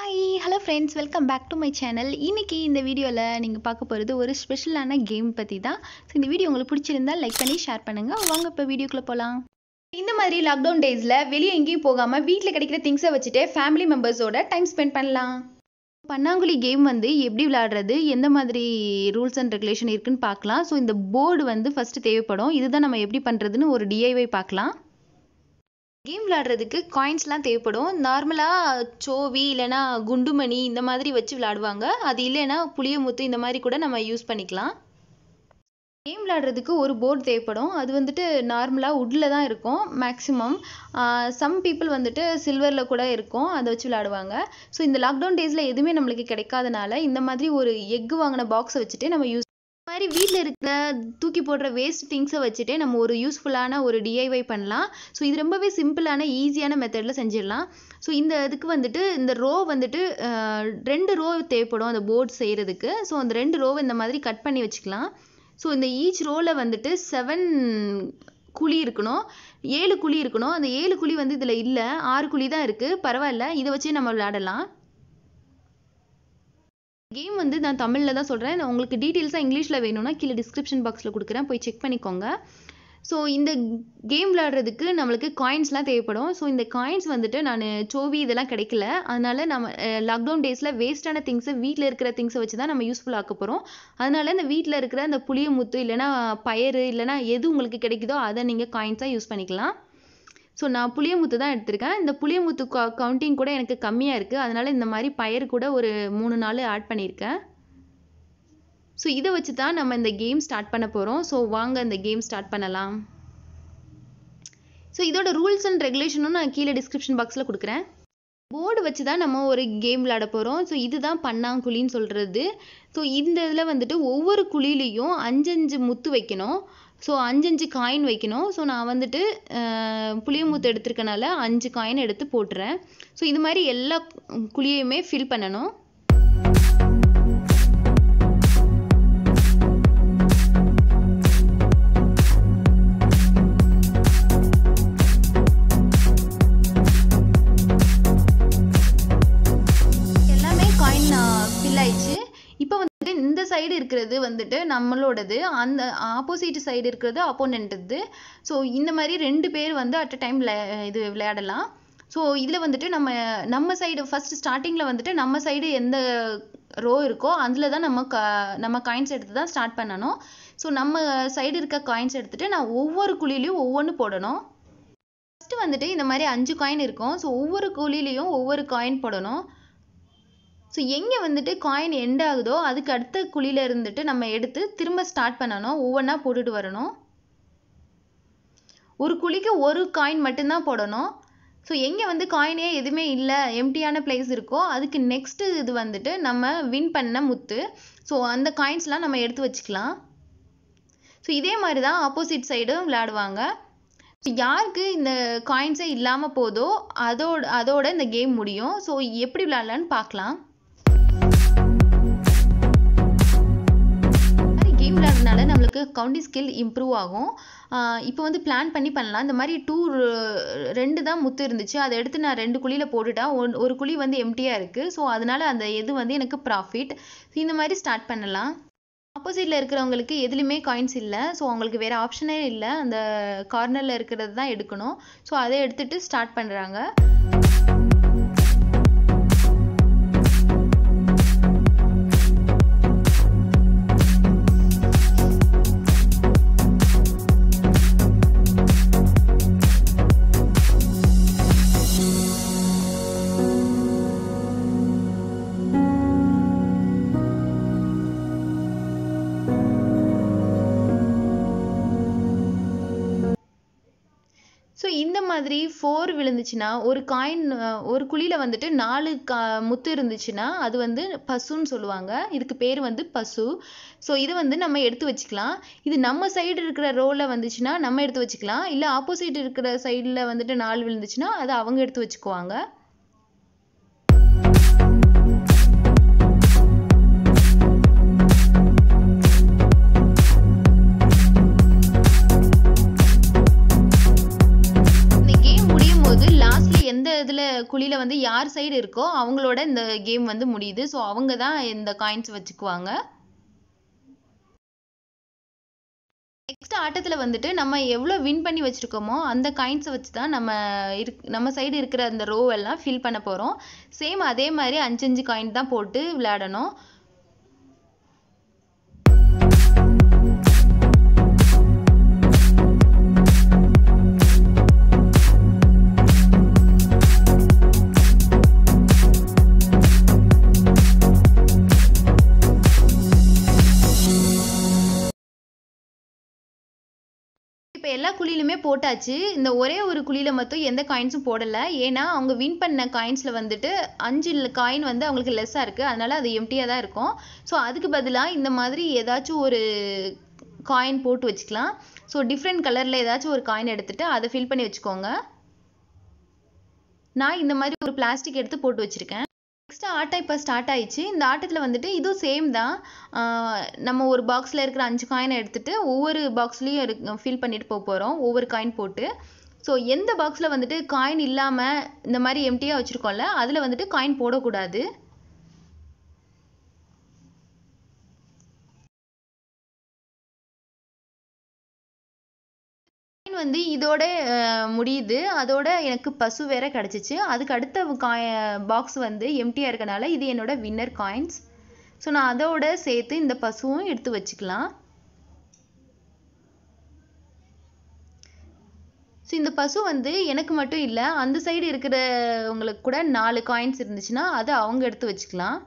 hi hello friends welcome back to my channel இன்னைக்கு இந்த வீடியோவில் நீங்கள் பார்க்க போகிறது ஒரு ஸ்பெஷலான கேம் பற்றி தான் ஸோ இந்த வீடியோ உங்களுக்கு பிடிச்சிருந்தா லைக் பண்ணி ஷேர் பண்ணுங்கள் வாங்க இப்போ வீடியோக்குள்ளே போகலாம் இந்த மாதிரி லாக்டவுன் டேஸில் வெளியே எங்கேயும் போகாமல் வீட்டில் கிடைக்கிற திங்ஸை வச்சுட்டு ஃபேமிலி மெம்பர்ஸோட டைம் ஸ்பெண்ட் பண்ணலாம் பன்னாங்குழி கேம் வந்து எப்படி விளையாடுறது எந்த மாதிரி ரூல்ஸ் அண்ட் ரெகுலேஷன் இருக்குன்னு பார்க்கலாம் ஸோ இந்த போர்டு வந்து ஃபஸ்ட்டு தேவைப்படும் இதுதான் நம்ம எப்படி பண்ணுறதுன்னு ஒரு டிஐவை பார்க்கலாம் கேம் விளையாடுறதுக்கு காயின்ஸ்லாம் தேவைப்படும் நார்மலாக சோவி இல்லைன்னா குண்டுமணி இந்த மாதிரி வச்சு விளையாடுவாங்க அது இல்லைன்னா புளியமுத்து இந்த மாதிரி கூட நம்ம யூஸ் பண்ணிக்கலாம் கேம் விளையாடுறதுக்கு ஒரு போர்டு தேவைப்படும் அது வந்துட்டு நார்மலாக உட்டில் தான் இருக்கும் மேக்ஸிமம் சம் பீப்புள் வந்துட்டு சில்வரில் கூட இருக்கும் அதை வச்சு விளையாடுவாங்க ஸோ இந்த லாக்டவுன் டேஸில் எதுவுமே நம்மளுக்கு கிடைக்காதனால இந்த மாதிரி ஒரு எக்கு வாங்கின பாக்ஸை வச்சுட்டு நம்ம யூஸ் இந்த மாதிரி வீட்டில் இருக்கிற தூக்கி போடுற வேஸ்ட் திங்ஸை வச்சுட்டே நம்ம ஒரு யூஸ்ஃபுல்லான ஒரு டிஐவை பண்ணலாம் ஸோ இது ரொம்பவே சிம்பிளான ஈஸியான மெத்தடில் செஞ்சிடலாம் ஸோ இந்த இதுக்கு வந்துட்டு இந்த ரோ வந்துட்டு அஹ், ரெண்டு ரோ தேவைப்படும் அந்த போர்டு செய்கிறதுக்கு ஸோ அந்த ரெண்டு ரோவை இந்த மாதிரி கட் பண்ணி வச்சுக்கலாம் ஸோ இந்த ஈச் ரோவில் வந்துட்டு செவன் குழி இருக்கணும் ஏழு குழி இருக்கணும் அந்த ஏழு குழி வந்து இதில் இல்லை ஆறு குழி தான் இருக்குது பரவாயில்ல இதை வச்சே நம்ம விளையாடலாம் கேம் வந்து நான் தமிழில் தான் சொல்கிறேன் உங்களுக்கு டீட்டெயில்ஸாக இங்கிலீஷில் வேணும்னா கீழே டிஸ்கிரிப்ஷன் பாக்ஸில் கொடுக்குறேன் போய் செக் பண்ணிக்கோங்க ஸோ இந்த கேம் விளையாடுறதுக்கு நம்மளுக்கு காயின்ஸ்லாம் தேவைப்படும் ஸோ இந்த காயின்ஸ் வந்துட்டு நான் சோவி இதெல்லாம் கிடைக்கல அதனால நம்ம லாக்டவுன் டேஸில் வேஸ்ட்டான திங்ஸை வீட்டில் இருக்கிற திங்ஸை வச்சு தான் நம்ம யூஸ்ஃபுல் ஆக்க போகிறோம் அதனால இந்த வீட்டில் இருக்கிற அந்த புளியமுத்து இல்லைன்னா பயறு இல்லைன்னா எது உங்களுக்கு கிடைக்குதோ அதை நீங்கள் காயின்ஸாக யூஸ் பண்ணிக்கலாம் ஸோ நான் புளியமுத்து தான் எடுத்திருக்கேன் இந்த புளியமுத்து கவுண்டிங் கூட எனக்கு கம்மியாக இருக்குது அதனால இந்த மாதிரி பயிர் கூட ஒரு மூணு நாள் ஆட் பண்ணியிருக்கேன் ஸோ இதை வச்சு தான் நம்ம இந்த கேம் ஸ்டார்ட் பண்ண போகிறோம் ஸோ வாங்க இந்த கேம் ஸ்டார்ட் பண்ணலாம் ஸோ இதோட ரூல்ஸ் அண்ட் ரெகுலேஷனும் நான் கீழே டிஸ்கிரிப்ஷன் பாக்ஸில் கொடுக்குறேன் போர்டு வச்சு தான் நம்ம ஒரு கேம் விளையாட போகிறோம் ஸோ இதுதான் பன்னாங்குழின்னு சொல்கிறது ஸோ இந்த இதில் வந்துட்டு ஒவ்வொரு குழிலையும் அஞ்சஞ்சு முத்து வைக்கணும் ஸோ அஞ்சஞ்சு காயின் வைக்கணும் ஸோ நான் வந்துட்டு அஹ், புளியமுத்து எடுத்திருக்கனால அஞ்சு காயின் எடுத்து போட்டுறேன் ஸோ இது மாதிரி எல்லா குழியுமே ஃபில் பண்ணணும் எல்லாமே காயின் ஃபில் ஆயிடுச்சு இப்போ வந்துட்டு இந்த சைடு இருக்கிறது வந்துட்டு நம்மளோடது அந்த ஆப்போசிட் சைடு இருக்கிறது அப்போனண்ட்டுது ஸோ இந்த மாதிரி ரெண்டு பேர் வந்து அட் அ டைம் இது விளையாடலாம் ஸோ இதில் வந்துட்டு நம்ம நம்ம சைடு ஃபர்ஸ்ட் ஸ்டார்டிங்கில் வந்துட்டு நம்ம சைடு எந்த ரோ இருக்கோ அதில் தான் நம்ம க நம்ம காயின்ஸ் எடுத்து தான் ஸ்டார்ட் பண்ணணும் ஸோ நம்ம சைடு இருக்க காயின்ஸ் எடுத்துட்டு நான் ஒவ்வொரு குழிலையும் ஒவ்வொன்று போடணும் ஃபஸ்ட்டு வந்துட்டு இந்த மாதிரி அஞ்சு காயின் இருக்கும் ஸோ ஒவ்வொரு குழிலையும் ஒவ்வொரு காயின் போடணும் ஸோ எங்கே வந்துட்டு காயின் எண்ட் ஆகுதோ அதுக்கு அடுத்த குழியில இருந்துட்டு நம்ம எடுத்து திரும்ப ஸ்டார்ட் பண்ணணும் ஒவ்வொன்றா போட்டுட்டு வரணும் ஒரு குழிக்கு ஒரு காயின் மட்டும்தான் போடணும் ஸோ எங்கே வந்து காயினே எதுவுமே இல்லை எம்டியான பிளேஸ் இருக்கோ அதுக்கு நெக்ஸ்ட் இது வந்துட்டு நம்ம வின் பண்ண முத்து ஸோ அந்த காயின்ஸ்லாம் நம்ம எடுத்து வச்சுக்கலாம் ஸோ இதே மாதிரி தான் ஆப்போசிட் சைடும் விளையாடுவாங்க ஸோ யாருக்கு இந்த காயின்ஸே இல்லாமல் போதோ அதோட அதோட இந்த கேம் முடியும் ஸோ எப்படி விளையாடலான்னு பார்க்கலாம் கேம் விளையாடுறதுனால நம்மளுக்கு கவுண்டிங் ஸ்கில் இம்ப்ரூவ் ஆகும் இப்போ வந்து பிளான் பண்ணி பண்ணலாம் இந்த மாதிரி டூ ரெண்டு தான் முத்து இருந்துச்சு அதை எடுத்து நான் ரெண்டு குழியில் போட்டுட்டேன் ஒன் ஒரு குழி வந்து எம்டியாக இருக்குது ஸோ அதனால அந்த இது வந்து எனக்கு ப்ராஃபிட் இந்த மாதிரி ஸ்டார்ட் பண்ணலாம் ஆப்போசிட்டில் இருக்கிறவங்களுக்கு எதுலையுமே காயின்ஸ் இல்லை ஸோ அவங்களுக்கு வேறு ஆப்ஷனே இல்லை அந்த கார்னரில் இருக்கிறது தான் எடுக்கணும் ஸோ அதை எடுத்துட்டு ஸ்டார்ட் பண்ணுறாங்க ஸோ இந்த மாதிரி ஃபோர் விழுந்துச்சுன்னா ஒரு காயின் ஒரு குழியில் வந்துட்டு நாலு கா முத்து இருந்துச்சுன்னா அது வந்து பசுன்னு சொல்லுவாங்க இதுக்கு பேர் வந்து பசு ஸோ இது வந்து நம்ம எடுத்து வச்சுக்கலாம் இது நம்ம சைடு இருக்கிற ரோவில் வந்துச்சுன்னா நம்ம எடுத்து வச்சுக்கலாம் இல்லை ஆப்போசிட் இருக்கிற சைடில் வந்துட்டு நாலு விழுந்துச்சுன்னா அது அவங்க எடுத்து வச்சுக்குவாங்க இந்த கேம் முடியும் போது லாஸ்ட்ல எந்த இதுல குழியில் வந்து யார் சைடு இருக்கோ அவங்களோட இந்த கேம் வந்து முடியுது ஸோ அவங்க தான் இந்த காயின்ஸ் வச்சுக்குவாங்க நெக்ஸ்ட் ஆட்டத்தில் வந்துட்டு நம்ம எவ்வளோ வின் பண்ணி வச்சுருக்கோமோ அந்த காயின்ஸை வச்சு தான் நம்ம இருக் நம்ம சைடு இருக்கிற அந்த ரோ எல்லாம் ஃபில் பண்ண போகிறோம் சேம் அதே மாதிரி அஞ்சு அஞ்சு காயின் தான் போட்டு விளையாடணும் இப்போ எல்லா குழியிலுமே போட்டாச்சு இந்த ஒரே ஒரு குழியில் மட்டும் எந்த காயின்ஸும் போடலை ஏன்னா அவங்க வின் பண்ண காயின்ஸில் வந்துட்டு அஞ்சு காயின் வந்து அவங்களுக்கு லெஸ்ஸாக இருக்குது அதனால அது எம்டியாக தான் இருக்கும் ஸோ அதுக்கு பதிலாக இந்த மாதிரி ஏதாச்சும் ஒரு காயின் போட்டு வச்சுக்கலாம் ஸோ டிஃப்ரெண்ட் கலரில் ஏதாச்சும் ஒரு காயின் எடுத்துகிட்டு அதை ஃபில் பண்ணி வச்சுக்கோங்க நான் இந்த மாதிரி ஒரு பிளாஸ்டிக் எடுத்து போட்டு வச்சுருக்கேன் நெக்ஸ்ட் ஆட்டம் இப்போ ஸ்டார்ட் ஆயிடுச்சு இந்த ஆட்டத்தில் வந்துட்டு இதுவும் சேம் தான் நம்ம ஒரு பாக்ஸில் இருக்கிற அஞ்சு காயினை எடுத்துகிட்டு ஒவ்வொரு பாக்ஸ்லேயும் ஃபில் பண்ணிட்டு போக போகிறோம் ஒவ்வொரு காயின் போட்டு ஸோ எந்த பாக்ஸில் வந்துட்டு காயின் இல்லாமல் இந்த மாதிரி எம்டியாக வச்சுருக்கோம்ல அதில் வந்துட்டு காயின் போடக்கூடாது வந்து இதோட முடியுது அதோட எனக்கு பசு வேற கிடச்சிச்சு அதுக்கு அடுத்த காய பாக்ஸ் வந்து எம்டியாக இருக்கனால இது என்னோட வின்னர் காயின்ஸ் ஸோ நான் அதோட சேர்த்து இந்த பசுவும் எடுத்து வச்சுக்கலாம் ஸோ இந்த பசு வந்து எனக்கு மட்டும் இல்லை அந்த சைடு இருக்கிறவங்களுக்கு கூட நாலு காயின்ஸ் இருந்துச்சுன்னா அதை அவங்க எடுத்து வச்சுக்கலாம்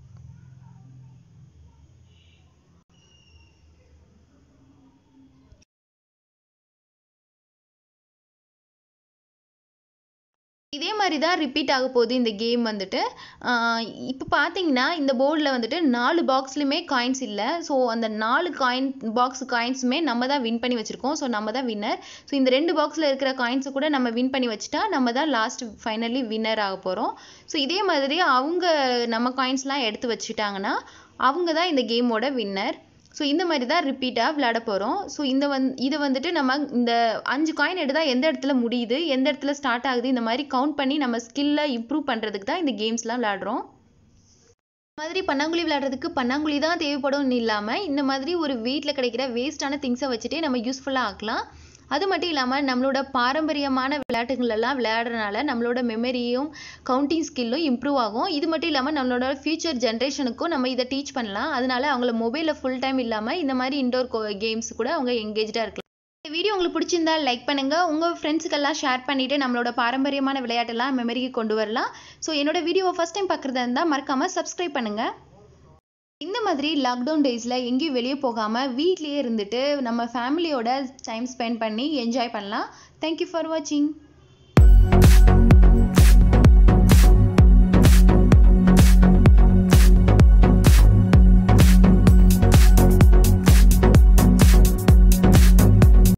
இதே மாதிரி தான் ரிப்பீட் ஆக போகுது இந்த கேம் வந்துட்டு இப்போ பார்த்தீங்கன்னா இந்த போர்டில் வந்துட்டு நாலு பாக்ஸ்லையுமே காயின்ஸ் இல்லை ஸோ அந்த நாலு காயின் பாக்ஸ் காயின்ஸுமே நம்ம தான் வின் பண்ணி வச்சுருக்கோம் ஸோ நம்ம தான் வின்னர் ஸோ இந்த ரெண்டு பாக்ஸில் இருக்கிற காயின்ஸை கூட நம்ம வின் பண்ணி வச்சுட்டா நம்ம தான் லாஸ்ட் ஃபைனலி வின்னர் ஆக போகிறோம் ஸோ இதே மாதிரி அவங்க நம்ம காயின்ஸ்லாம் எடுத்து வச்சுட்டாங்கன்னா அவங்க தான் இந்த கேமோட வின்னர் ஸோ இந்த மாதிரி தான் ரிப்பீட்டாக விளையாட போகிறோம் ஸோ இந்த வந் இதை வந்துட்டு நம்ம இந்த அஞ்சு காயின் எடுத்தால் எந்த இடத்துல முடியுது எந்த இடத்துல ஸ்டார்ட் ஆகுது இந்த மாதிரி கவுண்ட் பண்ணி நம்ம ஸ்கில்லை இம்ப்ரூவ் பண்ணுறதுக்கு தான் இந்த கேம்ஸ்லாம் விளையாடுறோம் இந்த மாதிரி பன்னாங்குழி விளையாடுறதுக்கு பன்னாங்குழி தான் தேவைப்படும்னு இல்லாமல் இந்த மாதிரி ஒரு வீட்டில் கிடைக்கிற வேஸ்ட்டான திங்ஸை வச்சுட்டே நம்ம யூஸ்ஃபுல்லாக ஆக்கலாம் அது மட்டும் இல்லாமல் நம்மளோட பாரம்பரியமான விளையாட்டுகள் எல்லாம் விளையாடுறதுனால நம்மளோட மெமரியும் கவுண்டிங் ஸ்கில்லும் இம்ப்ரூவ் ஆகும் இது மட்டும் இல்லாமல் நம்மளோட ஃபியூச்சர் ஜென்ரேஷனுக்கும் நம்ம இதை டீச் பண்ணலாம் அதனால அவங்கள மொபைலில் ஃபுல் டைம் இல்லாமல் இந்த மாதிரி இண்டோர் கேம்ஸ் கூட அவங்க எங்கேஜாக இருக்கலாம் இந்த வீடியோ உங்களுக்கு பிடிச்சிருந்தா லைக் பண்ணுங்க உங்க ஃப்ரெண்ட்ஸுக்கெல்லாம் ஷேர் பண்ணிட்டு நம்மளோட பாரம்பரியமான விளையாட்டெல்லாம் மெமரிக்கு கொண்டு வரலாம் ஸோ என்னோட வீடியோவை ஃபர்ஸ்ட் டைம் பார்க்குறதா இருந்தால் மறக்காம சப்ஸ்கிரைப் பண்ணுங்க இந்த மாதிரி லாக்டவுன் டேஸில் எங்கேயும் வெளியே போகாமல் வீட்லேயே இருந்துட்டு நம்ம ஃபேமிலியோட டைம் ஸ்பெண்ட் பண்ணி என்ஜாய் பண்ணலாம் தேங்க்யூ ஃபார் வாட்சிங்